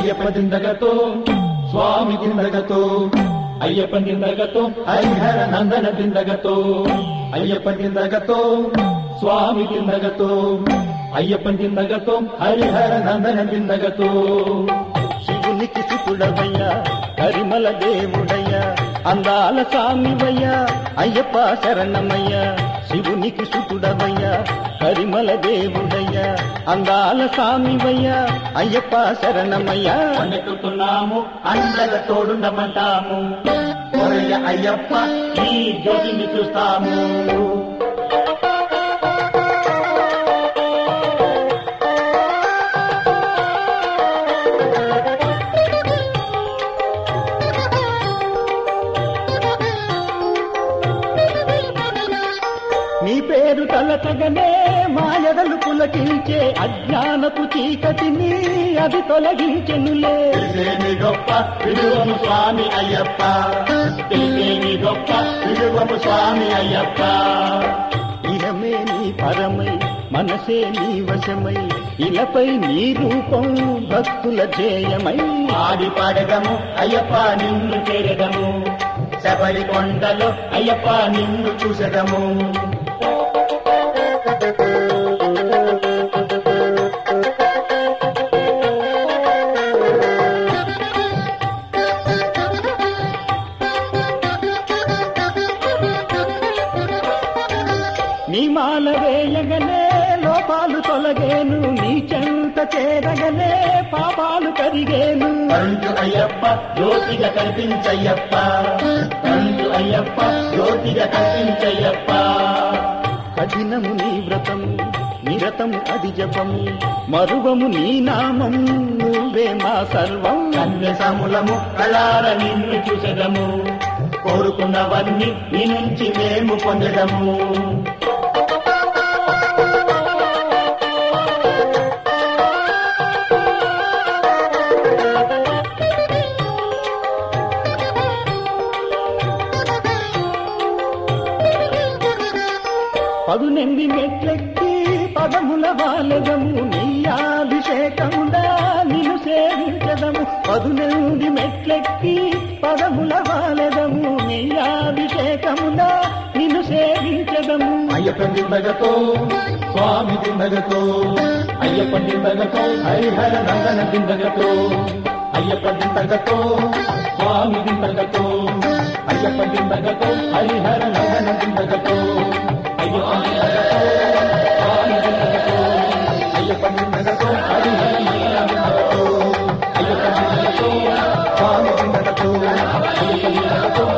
అయ్యప్ప దిందగతో స్వామి దిందగతో అయ్యప్ప దిందగతో హరిహర నందన దిందగతో అయ్యప్ప దిందగతో స్వామి దిందగతో అయ్యప్ప దిందగతో హరిహర నందన దిందగతో శివునికి సుతుడవయ్యా కరిమల దేవుడయ్యా అందాల స్వామివయ్యా అయ్యప్ప శరణమయ్యా శివునికి సుతుడవయ్యా కరిమల దేవుడయ్యా అందాల స్వామివయ్యా అయ్యప్ప శరణమయ్యా కొండెక్కుతున్నాము అండగా తోడుండమంటాము ఒరయ్య అయ్యప్ప ఈ జ్యోతిని చూస్తాము నీ పేరు తలతగనే మాయదలు పులకించే అజ్ఞానపు చీకటిని అది తొలగించెనులే తెలిసేమి గొప్ప విడువము స్వామి అయ్యప్ప తెలిసేమి గొప్ప విడువము స్వామి అయ్యప్ప ఇహమే నీ పరమై మనసే నీ వశమై ఇలపై నీ రూపం భక్తుల జేయమై ఆడి పాడదము అయ్యప్ప నిన్ను చేరదము శబరి కొండలో అయ్యప్ప నిన్ను చూసదము నీ మాల వేయగనే లోపాలు తొలగేను నీ చెంత చేరగనే పాపాలు కరిగేను కరుణు అయ్యప్ప జ్యోతిగా కనిపించయ్యప్ప కరుణు అయ్యప్ప జ్యోతిగా కనిపించయ్యప్ప కఠినము నీ వ్రతము నిరతము అది జపము మరువము నీ నామం నువ్వే మా సర్వం కన్యసములము కళార నిన్ను చూసదము కోరుకున్నవన్నీ నీ నుంచి మేము పొందడము పదునెంది మెట్లెక్కి పదముల వాలెదము నీయాభిషేకములా నిన్ను సేవించదము పదునెంది మెట్లెక్కి పదముల వాలెదము నీయాభిషేకములా నిన్ను సేవించదము అయ్యప్ప దిందగతో స్వామి దిందగతో అయ్యప్ప దిందగతో హరిహర నందన దిందగతో అయ్యప్ప దిందగతో స్వామి దిందగతో అయ్యప్ప దిందగతో హరిహర నందన దిందగతో అయ్యప్ప దిందగతో స్వామి దిందగతో అయ్యప్ప దిందగతో హరిహర నందన దిందగతో అయ్యప్ప దిందగతో స్వామి దిందగతో అయ్యప్ప దిందగతో